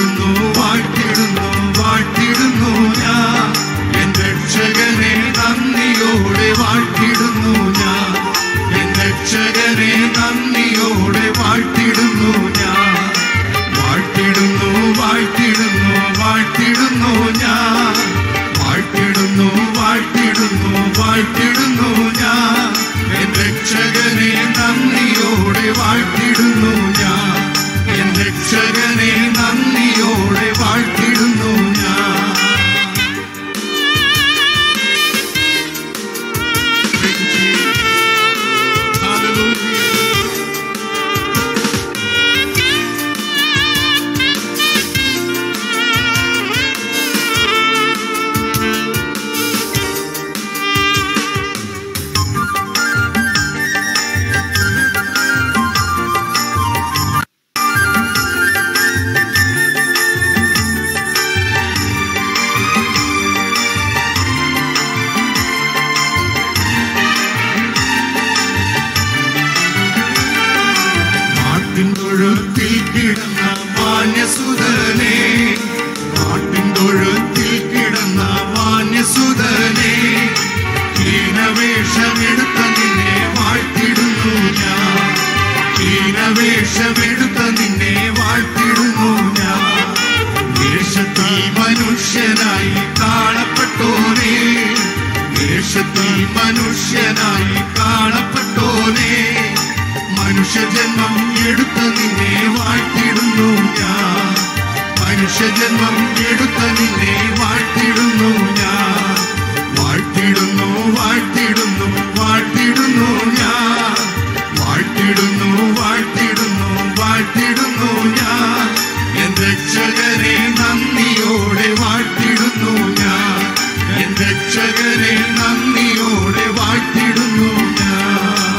വാഴ്ത്തിടുന്നു വാഴ്ത്തിടുന്നു വാഴ്ത്തിടുന്നു ഞാൻ എൻ രക്ഷകനെ നന്ദിയോടെ വാഴ്ത്തിടുന്നു ഞാൻ എൻ രക്ഷകനെ നന്ദിയോടെ വാഴ്ത്തിടുന്നു ഞാൻ വാഴ്ത്തിടുന്നു വാഴ്ത്തിടുന്നു വാഴ്ത്തിടുന്നു ഞാൻ വാഴ്ത്തിടുന്നു വാഴ്ത്തിടുന്നു വാഴ്ത്തിടുന്നു ഞാൻ എൻ രക്ഷകനെ നന്ദിയോടെ വാഴ്ത്തിടുന്നു ഞാൻ എൻ രക്ഷകനെ നന്ദിയോടെ വാഴ്ത്തിടുന്നു ഞാൻ Hallelujah. നാട്ടിൻ തൊഴുത്തിൽ കിടന്ന മാന്യസുതനെ നാട്ടിൻ തൊഴുത്തിൽ കിടന്ന മാന്യസുതനെ ഹീനവേഷമെടുത്ത നിന്നെ വാഴ്ത്തിടുന്നു ഞാൻ ഹീനവേഷമെടുത്ത നിന്നെ വാഴ്ത്തിടുന്നു ഞാൻ ദേശത്തിൽ മനുഷ്യനായി കാണപ്പെട്ടോനേ ദേശത്തിൽ മനുഷ്യനായി കാണപ്പെട്ടോനേ മനുഷ്യജന്മം എടുത്ത നിന്നെ വാഴ്ത്തിടുന്നു ഞാൻ മനുഷ്യജന്മം എടുത്ത നിന്നെ വാഴ്ത്തിടുന്നു ഞാൻ വാഴ്ത്തിടുന്നു വാഴ്ത്തിടുന്നു വാഴ്ത്തിടുന്നു ഞാൻ വാഴ്ത്തിടുന്നു വാഴ്ത്തിടുന്നു വാഴ്ത്തിടുന്നു ഞാൻ എൻ രക്ഷകനെ നന്ദിയോടെ വാഴ്ത്തിടുന്നു ഞാൻ എൻ രക്ഷകനെ നന്ദിയോടെ വാഴ്ത്തിടുന്നു ഞാൻ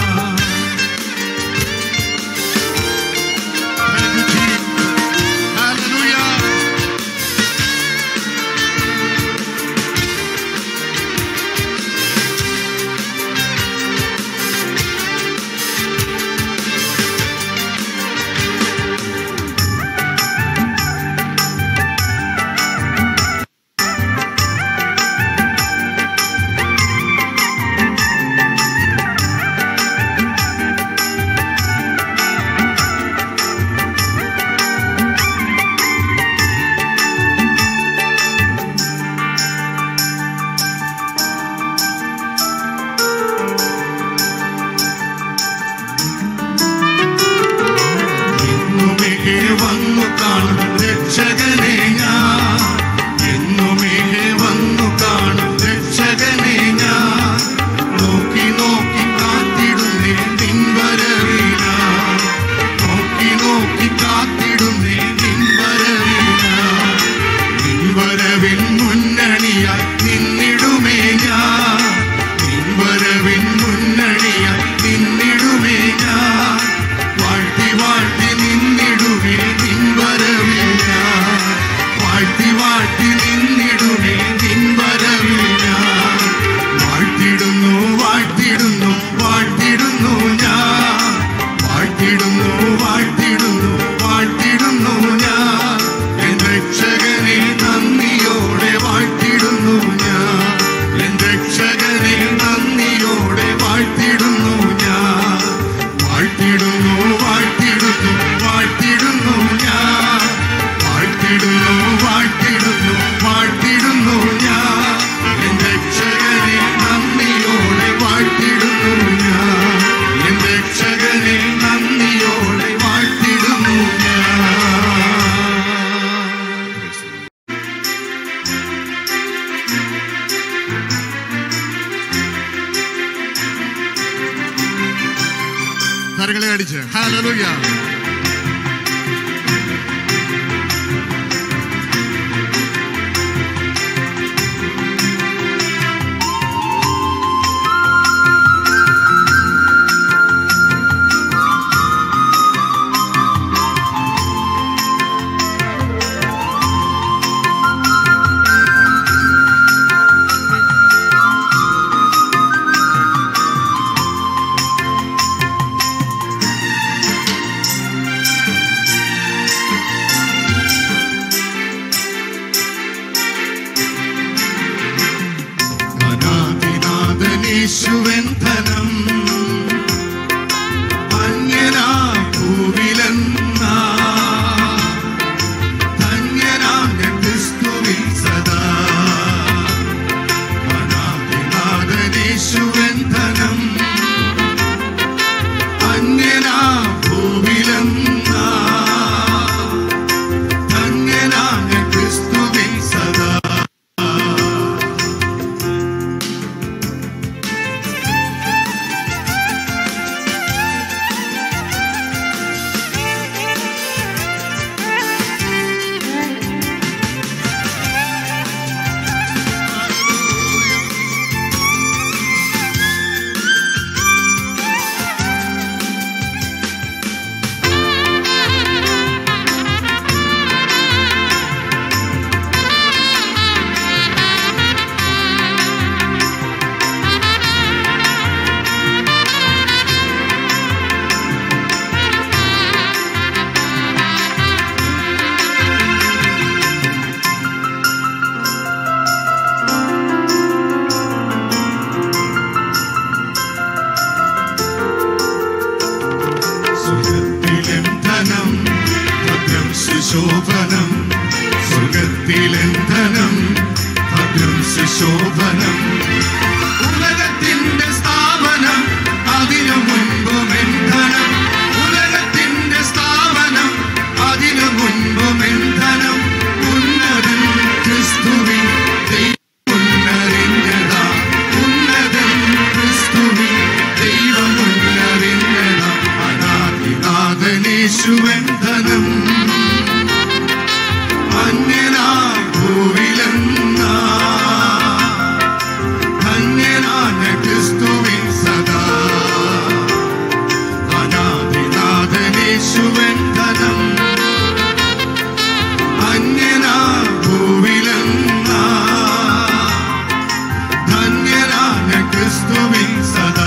Thank you, Jesus. Hallelujah. എന്നുമേ വന്നു കാണും രക്ഷകനെ ഞാൻ എന്നുമേ വന്നു കാണും രക്ഷകനെ ഞാൻ നോക്കി നോക്കി കാത്തിടുന്നേ നിൻവരവിന നോക്കി നോക്കി കാത്തിടുന്നേ നിൻവരവിന നിൻവരവിൻ മുന്നണിയായി നിന്നിടുമേ ഞാൻ നിൻവരവിൻ മുന്നണിയായി നിന്നിടുമേ ഞാൻ വാഴ്ത്തി വാഴ്ത്തി നിന്നിടുമേ നിൻവരവില്ല വാഴ്ത്തി വാഴ്ത്തി നിന്നിടുമേ നിൻവരവില്ല വാഴ്ത്തിടുന്നു വാഴ്ത്തിടുന്നു വാഴ്ത്തിടുന്നു ഞാൻ വാഴ്ത്തിടുന്നു വാഴ്ത്തിടുന്നു വാഴ്ത്തിടുന്നു ഞാൻ എൻ രക്ഷകനെ നന്ദിയോടെ വാഴ്ത്തിടുന്നു ഞാൻ എൻ രക്ഷകനെ നന്ദിയോടെ വാഴ്ത്തിടുന്നു ഞാൻ വാഴ്ത്തിടുന്നു വാഴ്ത്തിടുന്നു വാഴ്ത്തിടുന്നു ഞാൻ വാഴ്ത്തിടുന്നു വാഴ്ത്തിടുന്നു വാഴ്ത്തിടുന്നു ഞാൻ എൻ രക്ഷകനെ നന്ദിയോടെ വാഴ്ത്തിടുന്നു ഞാൻ എൻ രക്ഷകനെ നന്ദിയോടെ വാഴ്ത്തിടുന്നു ഞാൻ കരങ്ങളെ അടിച്ച് ഹാലലുയ അനാഥനാഥനേശുവൻ ധനം അന്യനാ ഭൂവിലെന്നാ ധന്യനായ ക്രിസ്തുവിൽ സദാ അനാഥനാഥനേശുവൻ ധനം അന്യനാ ഭൂവിലെന്നാ ധന്യനായ ക്രിസ്തുവിൽ സദാ സ്വർഗത്തിലെൻ ധനം ഭദ്രം സുശോഭനം സ്വർഗത്തിലെൻ ധനം ഭദ്രം സുശോഭനം ഉലകത്തിന്റെ സ്ഥാപനം അതിനു മുൻപും എൻ ധനം ഉലകത്തിന്റെ സ്ഥാപനം അതിനു മുൻപും എൻ ധനം ഉന്നതൻ ക്രിസ്തുവിൻ ദൈവം മുന്നറിഞ്ഞതാ ഉന്നതൻ ക്രിസ്തുവിൻ ദൈവം മുന്നറിഞ്ഞതാ അനാദിനാഥനേശുവൻ ധനം അന്യനാ ഭൂവിലെന്നാ ധന്യനായ ക്രിസ്തുവിൻ സദാ അനാദിനാഥനേശുവൻ ധനം അന്യനാ ഭൂവിലെന്നാ ധന്യനായ ക്രിസ്തുവിൻ സദാ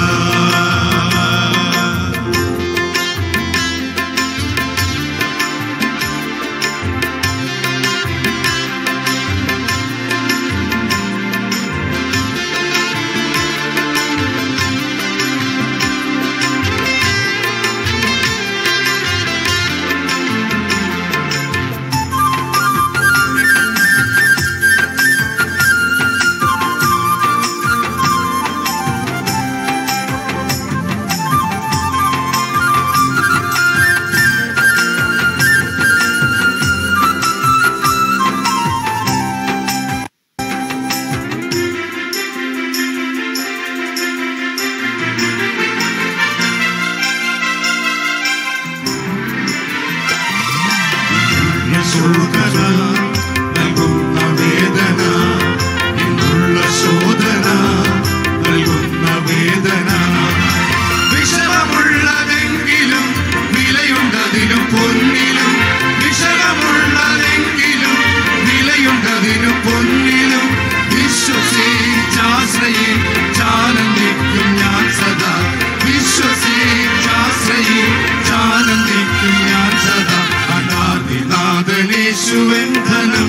ശോധന നൽകുന്ന വേദന ഇന്നുള്ള ശോധന നൽകുന്ന വേദന വിഷമമുള്ളതെങ്കിലും വിലയുണ്ടതിനും പൊന്നിലും വിഷമമുള്ളതെങ്കിലും വിലയുണ്ടതിനും പൊന്നിലും വിശ്വസിച്ചാശ്രയിച്ചാനന്ദിക്കും ഞാൻ സദാ വിശ്വസിച്ചാശ്രയിച്ചാനന്ദിക്കും ഞാൻ സദാ അനാദിനാഥനേശുവൻ ധനം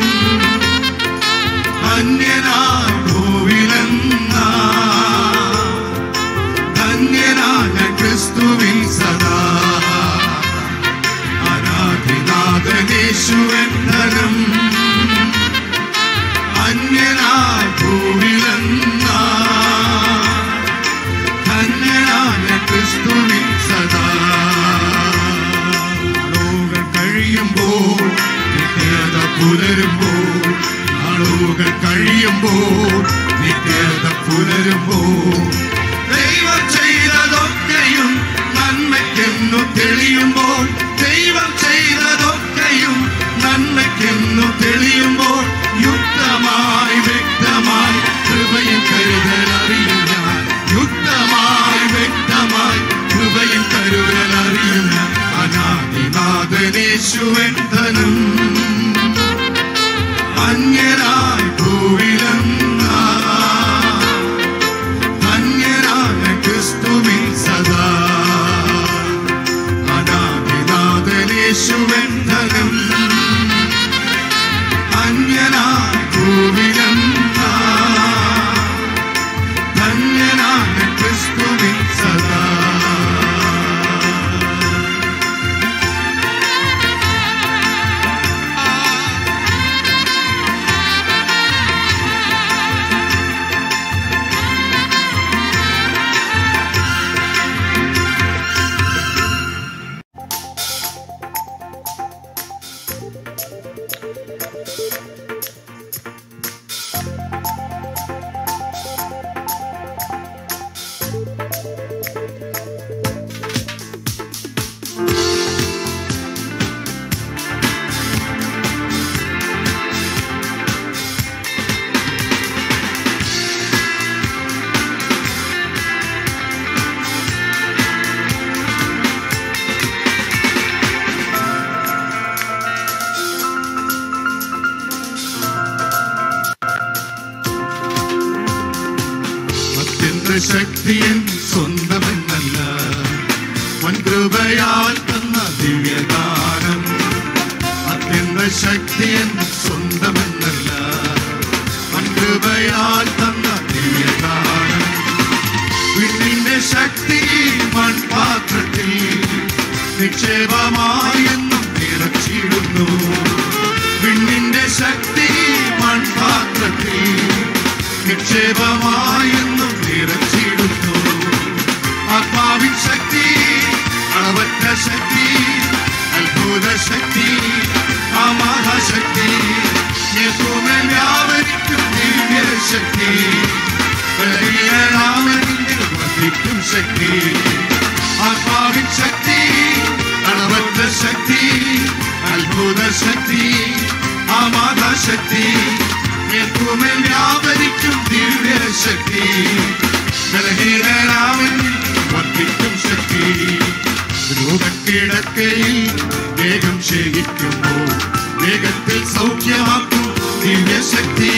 അന്യനായ ഭൂവിലെന്നാ ധന്യനായ ക്രിസ്തുവിൻ സദാ അനാദിനാഥനേശുവൻ ധനം അന്യനായ ഭൂവിലെന്നാ ധന്യനായ ക്രിസ്തുവിൻ സദാ നാളുകൾ കഴിയുമ്പോൾ നിത്യത പുലരുമ്പോൾ നാളുകൾ കഴിയുമ്പോൾ നിത്യത പുലരുമ്പോൾ ദൈവം ചെയ്തതൊക്കെയും നന്മയ്ക്കെന്നു തെളിയുമ്പോൾ ദൈവം ചെയ്തതൊക്കെയും നന്മയ്ക്കെന്നു തെളിയുമ്പോൾ യുക്തമായി വ്യക്തമായി കൃപയും കരുതൽ അറിയും ഞാൻ യുക്തമായി വ്യക്തമായി കൃപയും കരുതൽ അറിയും ഞാൻ അനാദിനാഥനേശുവൻ ധനം അന്യരായി ഭൂവിലെന്നാ അന്യരായ ക്രിസ്തുവിൽ സദാ അനാദിനാഥനേശുവൻ ധനം അന്യനായി ഭൂവിലെന്നാ ധന്യനായ അത്യന്ത ശക്തിയൻ സ്വന്തമെന്നല്ല വൻകൃപയാൽ തന്ന ദിവ്യദാനം അത്യന്ത ശക്തിയൻ സ്വന്തമെന്നല്ല വൻകൃപയാൽ തന്ന ദിവ്യദാനം വിണ്ണിന്റെ ശക്തി മൺപാത്രത്തിൽ നിക്ഷേപമായെന്നും നിറച്ചിടുന്നു വിണ്ണിന്റെ ശക്തി മൺപാത്രത്തിൽ നിക്ഷേപമായെന്നും നിറച്ചിടുന്നു ആത്മാവിൻ ശക്തി അളവറ്റ ശക്തി അത്ഭുത ശക്തി ആ മഹാശക്തി യേശുമേൽ വ്യാപരിക്കും ദിവ്യ ശക്തി ബലഹീനനാമനിൽ വർദ്ധിക്കും ശക്തി ആത്മാവിൻ ശക്തി അളവറ്റ ശക്തി അത്ഭുത ശക്തി ആ മഹാശക്തി യേശുമേൽ വ്യാപരിക്കും ദിവ്യ ശക്തി ബലഹീനനാമനിൽ വർദ്ധിക്കും ശക്തി രോഗക്കിടക്കയിൽ വേഗം ക്ഷയിക്കുമ്പോൾ വേഗത്തിൽ സൗഖ്യമാക്കും ദിവ്യശക്തി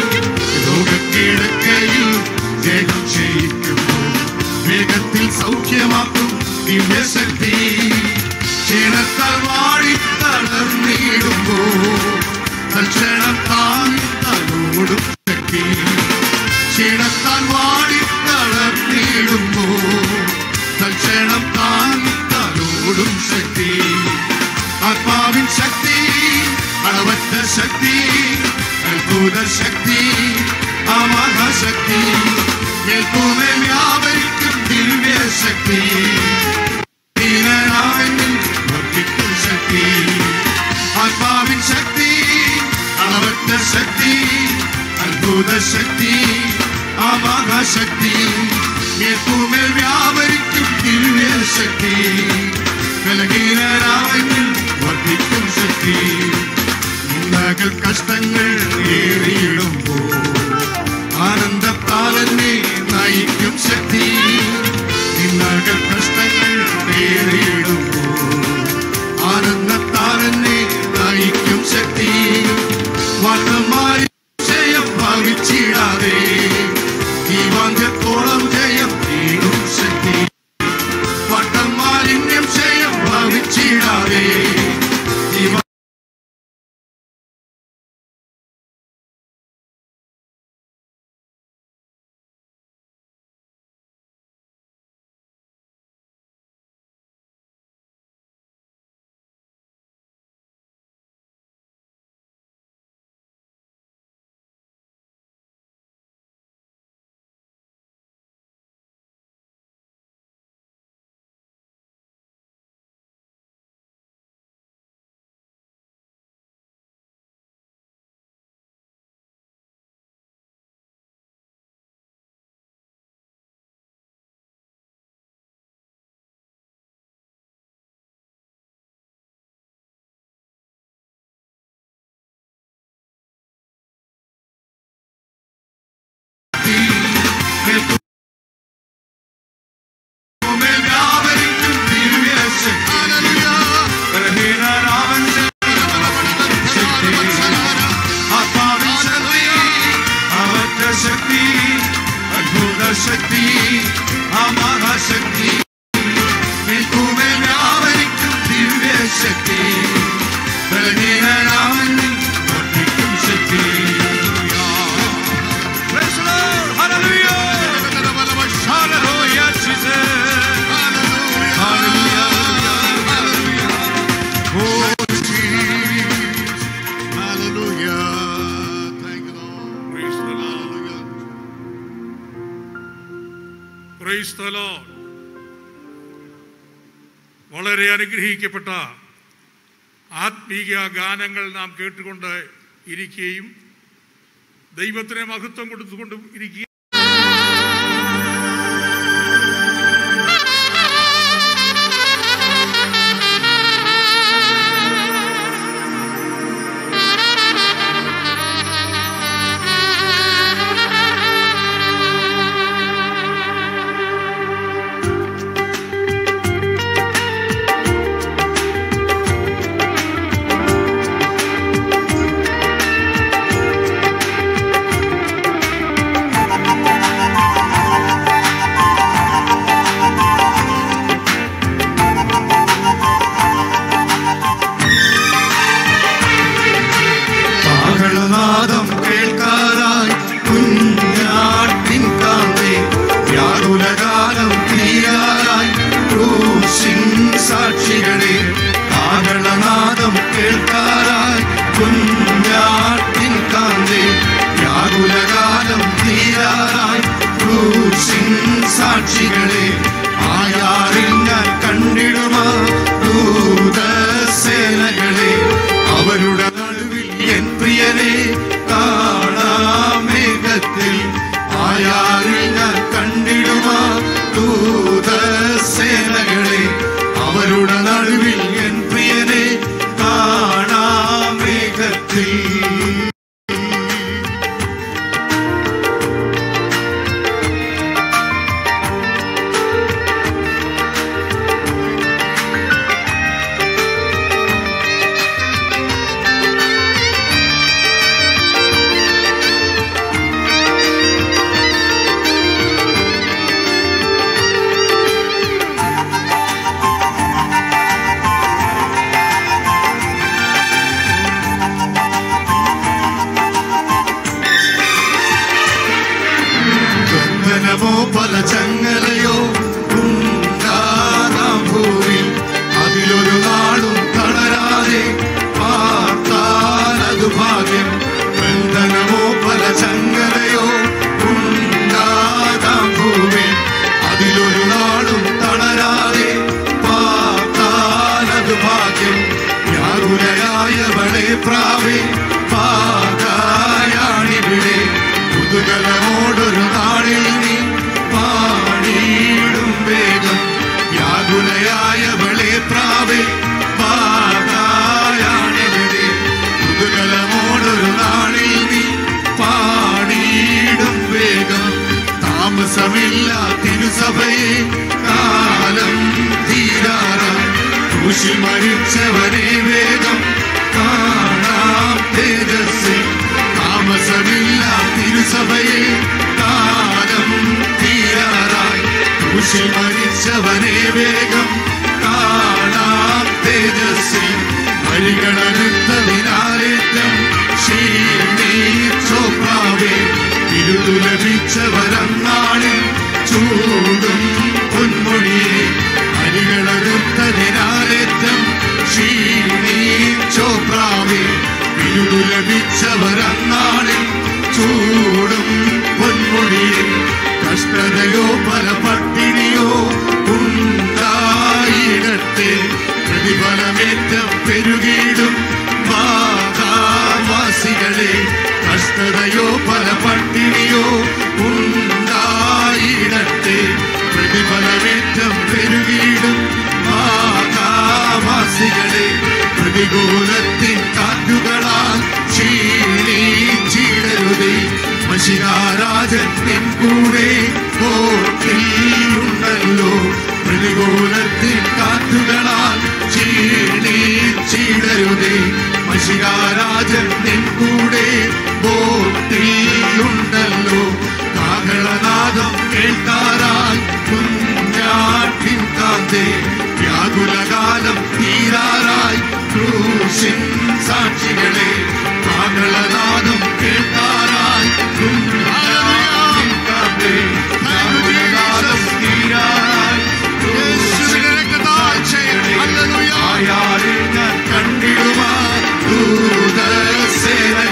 രോഗക്കിടക്കയിൽ വേഗം ക്ഷയിക്കുമ്പോൾ വേഗത്തിൽ സൗഖ്യമാക്കും ദിവ്യശക്തി ക്ഷീണത്താൽ വാടി തളർന്നിടുമ്പോൾ തൽക്ഷണം താങ്ങി തലോടും ശക്തി ക്ഷീണത്താൽ വാടി തളർന്നിടുമ്പോൾ തൽക്ഷണം താങ്ങി തലോടും ശക്തി ആത്മാവിൻ ശക്തി അളവറ്റ ശക്തി അത്ഭുത ശക്തി ആ മഹാശക്തി കേൾക്കുമേ വ്യാപരിക്കും ദിവ്യ ശക്തി ദീനനാമെന്നിൽ വർദ്ധിക്കും ശക്തി ആത്മാവിൻ ശക്തി അളവറ്റ ശക്തി അത്ഭുത ശക്തി ആ മഹാശക്തി കേൾക്കുമേൽ വ്യാപരിക്കും ദിവ്യ ശക്തി ബലഹീനരാമെന്നിൽ വർദ്ധിക്കും ശക്തി നിന്നകൾ കഷ്ടങ്ങൾ ഏറിയിടുമ്പോൾ ആനന്ദത്താലെന്നെ നയിക്കും ശക്തി നിന്നകൾ കഷ്ടങ്ങൾ ഏറിയിടുമ്പോൾ ആനന്ദത്താലെന്നെ നയിക്കും ശക്തി വട്ടമായി ജയം ഭാവിച്ചിടാതെ ജീവാന്ത്യത്തോളം ജയം നേടും ശക്തി വട്ടം മാലിന്യം ജയം ഭാവിച്ചിടാതെ ജീവ ശക്തി അത്ഭുത ശക്തി ആ മഹാശക്തി നിൽക്കുമേ വ്യാപരിക്കും ദിവ്യ ശക്തി ബലഹീനരാമനിൽ വർദ്ധിക്കും ശക്തി Praise the Lord. Hallelujah. Hallelujah, Jesus. Hallelujah. Oh, Jesus. Hallelujah. Thank you, Lord. Praise the Lord. Hallelujah. Praise the Lord. വളരെ അനുഗ്രഹിക്കപ്പെട്ട ആത്മീയ ഗാനങ്ങൾ നാം കേട്ടുകൊണ്ട് ഇരിക്കുകയും ദൈവത്തിന് മഹത്വം കൊടുത്തുകൊണ്ടും ഇരിക്കുകയും കാഹളനാദം കേൾക്കാറായി കുഞ്ഞാട്ടിൻ കാന്തേ വ്യാകുലകാലം തീരാറായി ക്രൂശിൻ സാക്ഷികളെ കാഹളനാദം കേൾക്കാറായി കുഞ്ഞാട്ടിൻ കാന്തേ വ്യാകുലകാലം തീരാറായി ക്രൂശിൻ സാക്ഷികളെ ആയാറിൽ ഞാൻ കണ്ടിടുമാ ദൂതസേനകളെ അവരുടെ നടുവിൽ എൻ പ്രിയനെ കാണാമേഘത്തിൽ ആയാറിൽ ഞാൻ കണ്ടിടുമാ ദൂതസേനകളെ അവരുടെ നടുവിൽ എൻ പ്രിയനെ കാണാമേഘത്തിൽ ബന്ധനമോ പല ചങ്ങലയോ ഉണ്ടാകാം ഭൂമിൽ അതിലൊരു നാളും തളരാതെ പാർത്താൽ അത് ഭാഗ്യം ബന്ധനമോ പല ചങ്ങലയോ ഉണ്ടാകാം ഭൂമിൽ അതിലൊരു നാളും തളരാതെ പാർത്താൽ അത് ഭാഗ്യം വ്യാകുലയായവളെ പ്രാവേ പാകായാണിവിടെ കുതുകലമോടൊരു നാളിൽ നീ പാടിയിടും വേഗം വ്യാകുലയായവളെ പ്രാവേ പാകായാണിവിടെ കുതുകലമോടൊരു നാളിൽ നീ പാടിയിടും വേഗം താമസമില്ല തിരുസഭയെ കാലം തീരാറായി ക്രൂശിൽ മരിച്ചവനെ വേഗം കാണാം തേജസ്സിൽ താമസമില്ല തിരുസഭയെ കാലം തീരാറായി ക്രൂശിൽ മരിച്ചവനെ വേഗം കാണാം തേജസ്സിൽ വഴികളെടുത്തതിനാലേറ്റം ക്ഷീണിച്ചോ പ്രാവേ ഇരുതു ലഭിച്ചവരന്നാളിൽ ചൂടും പൊന്മൊഴിയെ അരികളെടുത്തതിനാലേറ്റം ക്ഷീണിച്ചോ പ്രാവേ ഇരുതു ലഭിച്ചവരന്നാളിൽ ചൂടും പൊന്മൊഴിയെ കഷ്ടതയോ പല പട്ടിണിയോ ഉണ്ടായിടത്തെ പ്രതിഫലമേറ്റം പെരുകിയിടും ബാധാവാസികളെ കഷ്ടതയോ പല പട്ടിണിയോ ഉണ്ടായിടത്തെ പ്രതിഫലമേറ്റം പെരുകിയിടും ബാധാവാസികളെ പ്രതികൂലത്തിൻ കാറ്റുകളാൽ ക്ഷീണിച്ചിടരുതേ മഷികാരാജൻ നിൻ കൂടെ കോട്ടിലുണ്ടല്ലോ പ്രതികൂലത്തിൻ കാറ്റുകളാൽ ക്ഷീണിച്ചിടരുതേ മഷികാരാജൻ നിൻ കൂടെ ബോട്ടിലുണ്ടല്ലോ കാഹളനാദം കേൾക്കാറായി കുഞ്ഞാട്ടിൻ കാന്തേ വ്യാകുലകാലം തീരാറായി ക്രൂശിൻ സാക്ഷികളെ കാഹളനാദം കേൾക്കാറായി കുഞ്ഞാട്ടിൻ കാന്തേ വ്യാകുലകാലം തീരാറായി ക്രൂശിൻ സാക്ഷികളെ ആയാളിൽ ഞാൻ കണ്ടിടുവാ ദൂതസേന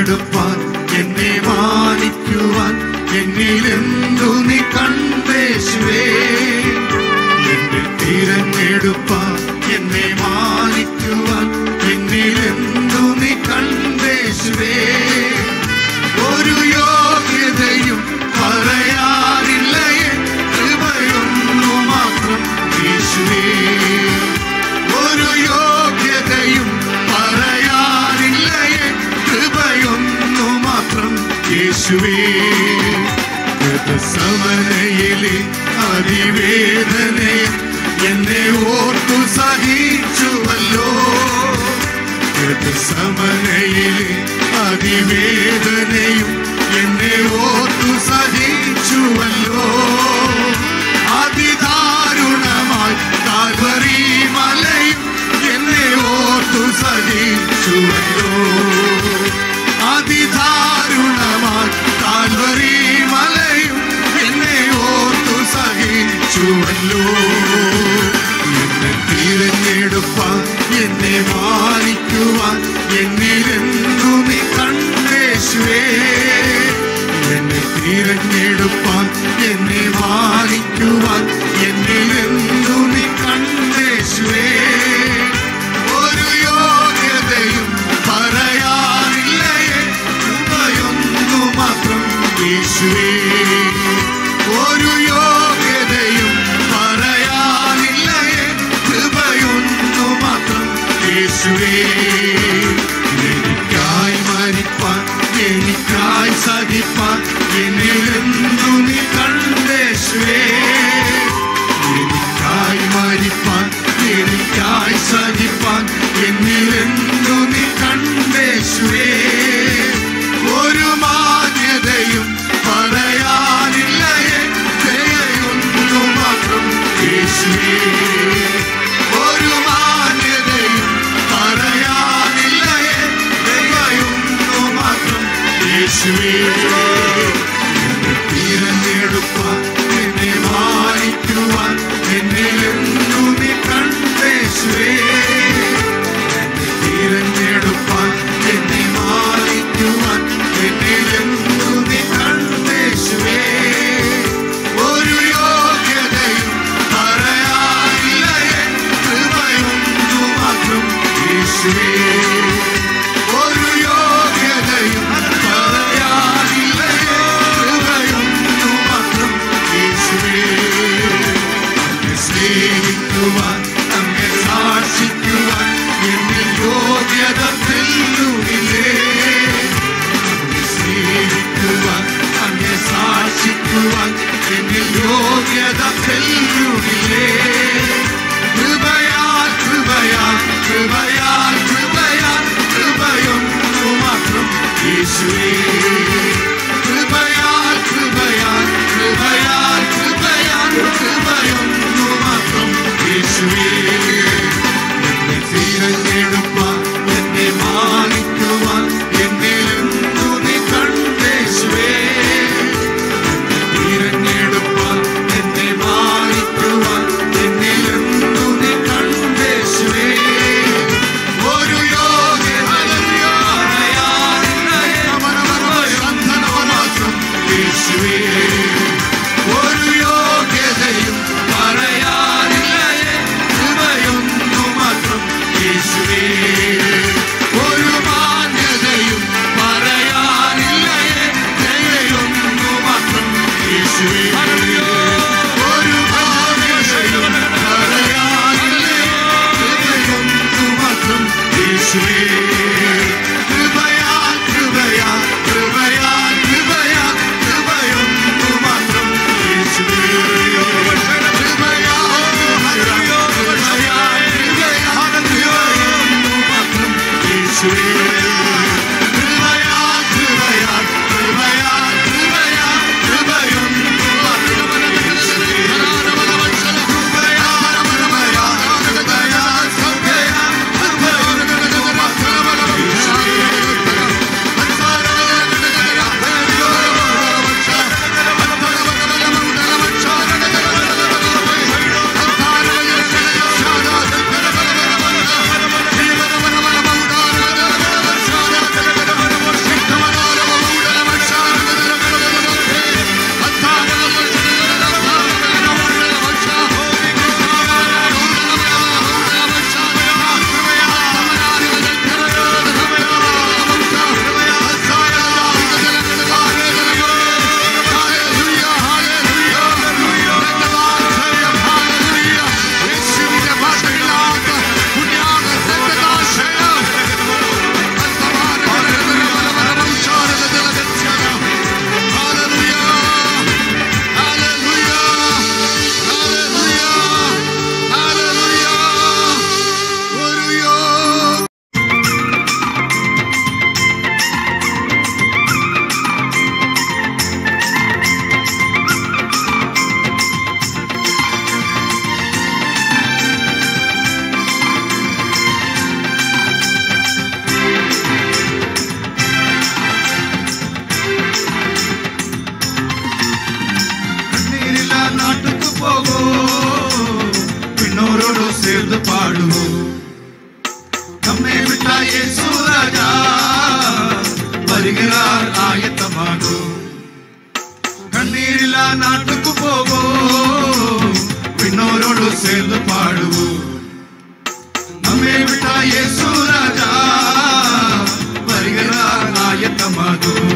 തിരഞ്ഞെടുപ്പാൻ എന്നെ മാനിക്കുവാൻ എന്നിലെന്തു നീ കണ്ടേശുവേ എന്നെ തിരഞ്ഞെടുപ്പാൻ എന്നെ മാനിക്കുവാൻ എന്നിലെന്തു നീ കണ്ടേശുവേ ഒരു യോഗ്യതയും പറയാറില്ലയേ കൃപയൊന്നു മാത്രം യേശുവേ ഒരു യോഗ്യതയും പറയാറില്ലയേ കൃപയൊന്നു മാത്രം യേശുവേ സമനയിലെ അതിവേദനയെ എന്നെ ഓർത്തു സഹിച്ചുവല്ലോ സമനയിലെ അതിവേദനയും എന്നെ ഓർത്തു സഹിച്ചുവല്ലോ അതിദാരുണമായി കാൽവറി മലയും എന്നെ ഓർത്തു സഹിച്ചുവല്ലോ അതിദാരുണമായി കാൽവറി മലയും എന്നെ ഓർത്തു സഹിച്ചുവല്ലോ എന്നെ തിരഞ്ഞെടുപ്പാൻ എന്നെ മാനിക്കുവാൻ എന്നിലെന്തു നീ കണ്ടേശുവേ എന്നെ തിരഞ്ഞെടുപ്പാൻ എന്നെ മാനിക്കുവാൻ എന്നിലെന്തു നീ കണ്ടേശുവേ ഒരു യോഗ്യതയും പറയാറില്ലയേ കൃപയൊന്നു മാത്രം യേശുവേ ഒരു യോഗ്യതയും പറയാനില്ലയേ കൃപയൊന്നു മാത്രം യേശുവേ എനിക്കായി മരിപ്പാൻ എനിക്കായി സഹിപ്പാൻ എന്നിലെന്തു നീ കണ്ടേശുവേ എനിക്കായി മരിപ്പാൻ എനിക്കായി സഹിപ്പാൻ എന്നിലെന്തു നീ കണ്ടേശുവേ ഒരു മാന്യതയും പറയാനില്ലയേ ദയൊന്നു മാത്രം യേശുവേ ഒരു മാന്യതയും പറയാനില്ലയേ ദയൊന്നു മാത്രം യേശുവേ എന്നെ തിരഞ്ഞെടുപ്പാൻ എന്നെ മാനിക്കുവാൻ എന്നിലെന്തു നീ കണ്ടേശുവേ എന്നെ തിരഞ്ഞെടുപ്പാൻ എന്നെ മാനിക്കുവാൻ എന്നിലെന്തു നീ കണ്ടേശുവേ ഒരു യോഗ്യതയും പറയാനില്ലയേ കൃപയൊന്നു മാത്രം യേശുവേ ഒരു യോഗ്യതയും പറയാനില്ലയേ കൃപയൊന്നു മാത്രം യേശുവേ അങ്ങെ സ്നേഹിക്കുവാൻ അങ്ങെ സാക്ഷിക്കുവാൻ എന്നിൽ യോഗ്യത തെല്ലുമില്ലേ അങ്ങെ സ്നേഹിക്കുവാൻ അങ്ങെ സാക്ഷിക്കുവാൻ എന്നിൽ യോഗ്യത തെല്ലുമില്ലേ കൃപയാൽ കൃപയാൽ കൃപയാൽ കൃപയാൽ കൃപയൊന്നു മാത്രം യേശുവേ കൃപയാൽ കൃപയാൽ കൃപയാൽ കൃപയാൽ കൃപയൊന്നു മാത്രം യേശുവേ എന്നെ തിരഞ്ഞെടുപ്പാൻ എന്നെ മാനിക്കുവാൻ എന്നിലെന്തു നീ കണ്ടേശുവേ എന്നെ തിരഞ്ഞെടുപ്പാൻ എന്നെ മാനിക്കുവാൻ എന്നിലെന്തു നീ കണ്ടേശുവേ ഒരു യോഗ്യതയും പറയാനില്ലയേ பாடுவோம் நம்மை விட்டா இயேசு ராஜா வருகிறார் ஆயத்தமாகும் கண்ணீரில்லா நாட்டுக்கு போவோம் பின்னோரோடு சேர்ந்து பாடுவோம் நம்மை விட்டா இயேசு ராஜா வருகிறார் ஆயத்தமாகும்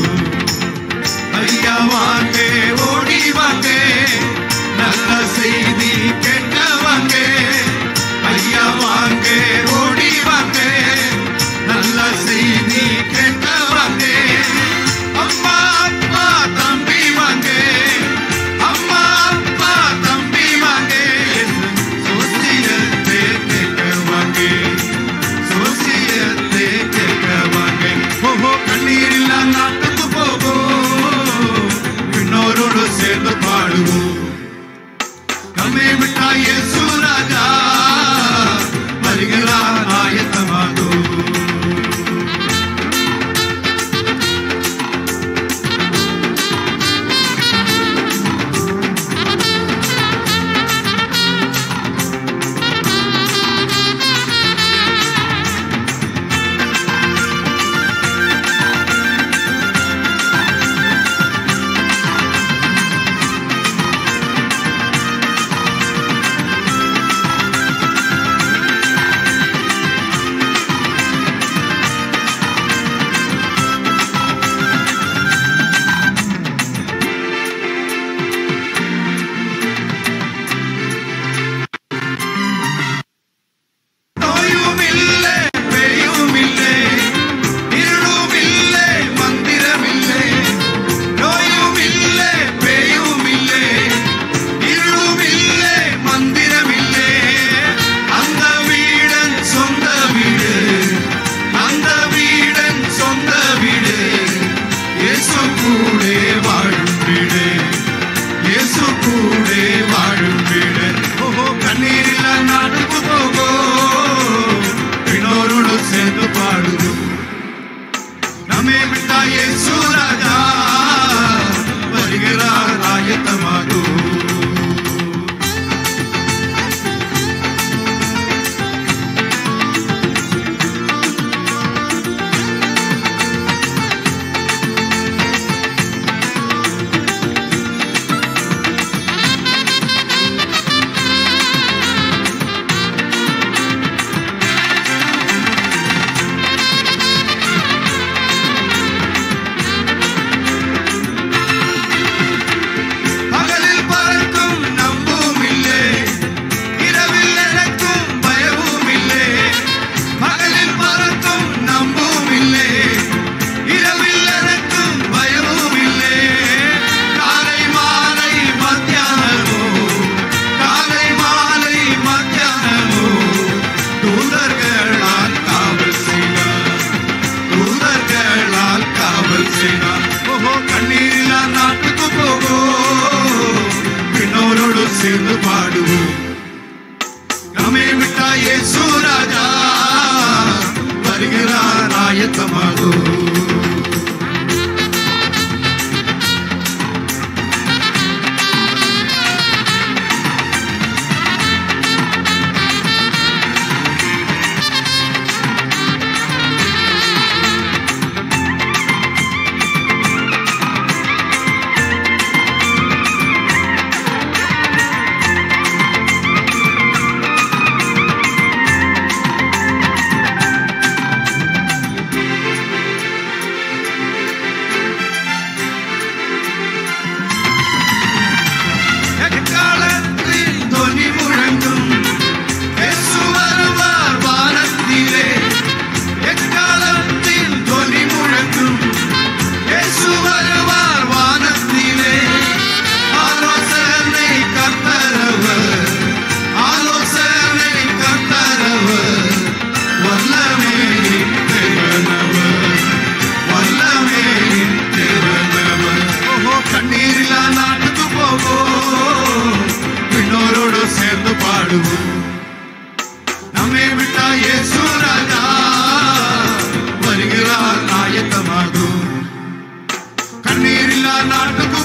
ஐயா வாங்கே ஓடி வாங்கே நல்ல செய்தி கேட்க வாங்கே ஐயா வாங்கே ஓடி வாங்கே நல்ல செய்தி கேட்க வாங்கே அம்மா அப்பா தம்பி வாங்கே அம்மா அப்பா தம்பி வாங்கே சோசியத்தை கேட்க வாங்கே சோசியத்தை கேட்க வாங்கே ஓஹோ கண்ணீரில்லா நாட்டுக்கு போவோம் பின்னோரோடு சேர்ந்து பாடுவோம் நம்மை விட்டா இயேசு ராஜா வருகிறார் ஆயத்தமாகும் நோயுமில்லை, பேயுமில்லை, இருளுமில்லை, மந்திரமில்லை. நோயுமில்லை, பேயுமில்லை, இருளுமில்லை, மந்திரமில்லை. அந்த வீடன் சொந்த வீடு அந்த வீடன் சொந்த வீடு இயேசு கூடே வாழும் வீடு இயேசு கூடே வாழும் வீடு ஓஹோ கண்ணீரில் நாட்டுக்கு போகோ பின்னோரோடு சேர்ந்து பாடுவோம் நம்மை விட்டா இயேசு ராஜா வருகிறார் ஆயத்தமாகும் பகலில் பறக்கும் நம்பும் இல்லை இரவில் எனக்கும் பயமும் இல்லை பகலில் பறக்கும் நம்பும் இல்லை இரவில் எனக்கும் பயமும் இல்லை காலை மாலை மத்தியானமோ காலை மாலை மத்தியானமோ தூதர்களால் காவல் செய்வார் தூதர்களால் காவல் செய்வார் ஓஹோ கண்ணீரில்லா நாட்டுக்கு போகோ பின்னோரோடு சேர்ந்து பாடுவோம் நம்மை விட்டா இயேசு ராஜா வருகிறார் ஆயத்தமாகும் எக்காலத்தில் தொனி முழங்கும் இயேசு வருவார் வானத்திலே எக்காலத்தில் தொனி முழங்கும் இயேசு வருவார் வானத்திலே ஆலோசனை கர்த்தரவர் ஆலோசனை கர்த்தரவர் வல்லமே தேவனவர் வல்லமே தேவனவர் ஓஹோ கண்ணீரில்லா நாட்டுக்கு போவோம் பின்னோரோடு சேர்ந்து பாடுவோம் நம்மை விட்டா இயேசு ராஜா வருகிறார் ஆயத்தமாகும் கண்ணீரில்லா நாட்டுக்கு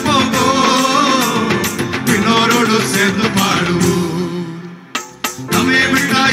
போவோம் பின்னோரோடு சேர்ந்து பாடுவோம் நம்மை விட்டா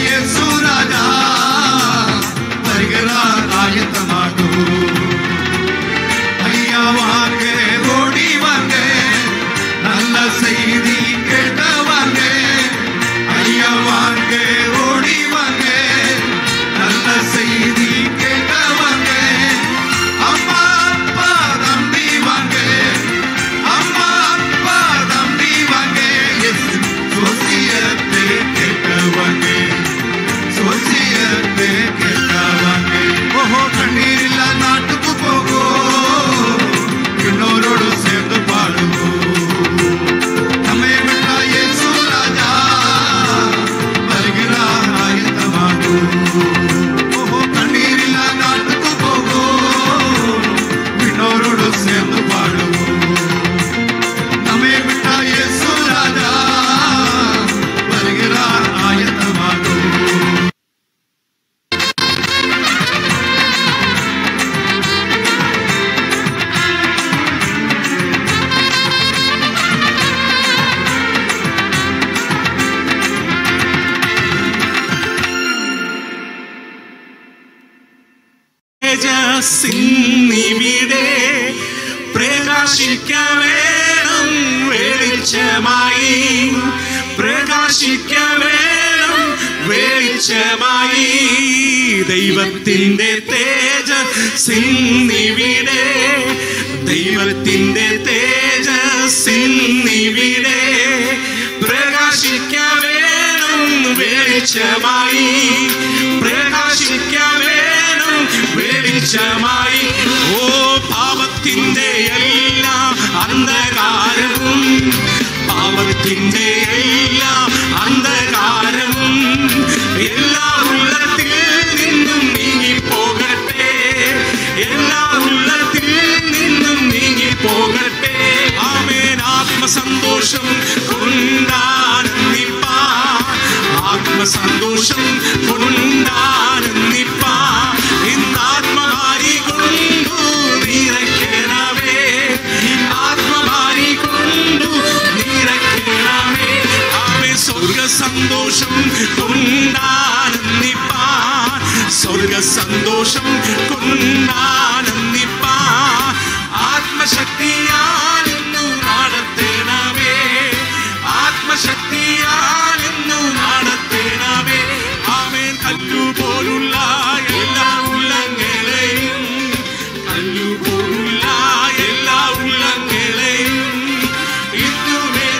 സിന്നിവിടെ പ്രകാശിക്ക വേണം വെളിച്ചമായി പ്രകാശിക്ക വേണം വെളിച്ചമായി ദൈവത്തിന്റെ തേജസ്സിന്നിവിടെ ദൈവത്തിന്റെ തേജസ്സിന്നിവിടെ പ്രകാശിക്ക വേണം വെളിച്ചമായി പ്രകാശിക്ക വേണം വെളിച്ചമായി ഓ പാപത്തിന്റെ എല്ലാ അന്ധകാരവും പാപത്തിന്റെ എല്ലാ അന്ധകാരവും എല്ലാ ഉള്ളത്തിൽ നിന്നും നീങ്ങിപ്പോകട്ടെ എല്ലാ ഉള്ളത്തിൽ നിന്നും നീങ്ങിപ്പോകട്ടെ ആമേൻ ആത്മസന്തോഷം കൊണ്ടാനന്ദിപ്പാ ആത്മസന്തോഷം കൊണ്ടാനന്ദിപ്പാ ഇന്ന് ആത്മഹാരി കൊണ്ടു നിറയ്ക്കണമേ ആത്മഹാരി കൊണ്ടു നിറയ്ക്കണമേ ആമേ സ്വർഗ സന്തോഷം കൊണ്ടാനന്ദിപ്പാ സ്വർഗ സന്തോഷം കൊണ്ടാനന്ദിപ്പാ ആത്മശക്തിയാൽ ഇന്നു നടത്തണമേ ആത്മശക്തിയാൽ ഇന്നു നടത്തണമേ ആമേൻ കല്ലുപോലുള്ള എല്ലാ ഉള്ളങ്ങളെയും കല്ലുപോലുള്ള എല്ലാ ഉള്ളങ്ങളെയും ഇന്നു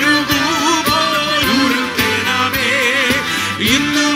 മെഴുകൂപോലുരുത്തണമേ ഇന്നു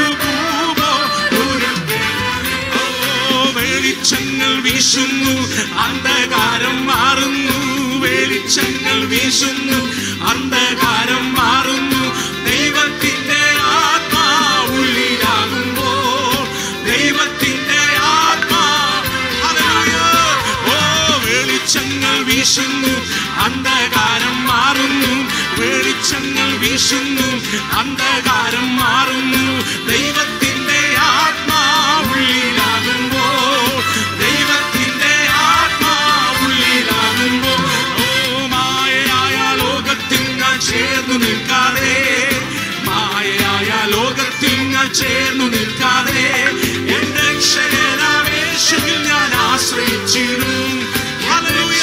മെഴുകൂപോലുരുത്തണമേ ഓ വെളിച്ചങ്ങൾ വീശുന്നു അന്ധകാരം മാറുന്നു വെളിച്ചങ്ങൾ വീശുന്നു അന്ധകാരം മാറുന്നു ദൈവത്തിന്റെ ആത്മാവുള്ളിലാകുമ്പോ ദൈവത്തിന്റെ ആത്മാ ഹല്ലേലൂയ. ഓ വെളിച്ചങ്ങൾ വീശുന്നു അന്ധകാരം മാറുന്നു വെളിച്ചങ്ങൾ വീശുന്നു അന്ധകാരം മാറുന്നു ദൈവത്തിന്റെ ആത്മാവുള്ളിലാകുമ്പോ ദൈവത്തിന്റെ ആത്മാവുള്ളിലാകുമ്പോ ഓ മായയായ ലോകത്തിൽ ഞാൻ ചേർന്നു നിൽക്കാതെ മായയായ ലോകത്തിൽ ഞാൻ ചേർന്നു നിൽക്കാതെ എന്റെ രക്ഷകനാവേശത്തിൽ ഞാൻ ആശ്രയിച്ചിടും ഹല്ലേലൂയ.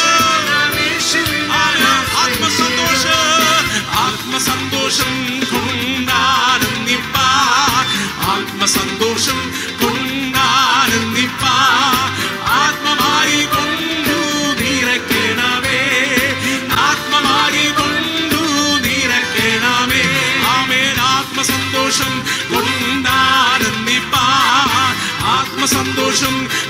ആത്മസന്തോഷം ആത്മസന്തോഷം കൊണ്ടാനന്ദിപ്പാ ആത്മസന്തോഷം കൊണ്ടാനന്ദിപ്പാ ആത്മമായി കൊണ്ടു നിറയ്ക്കണമേ ആത്മമായി കൊണ്ടു നിറയ്ക്കണമേ ആമേൻ ആത്മസന്തോഷം കൊണ്ടാനന്ദിപ്പാ ആത്മസന്തോഷം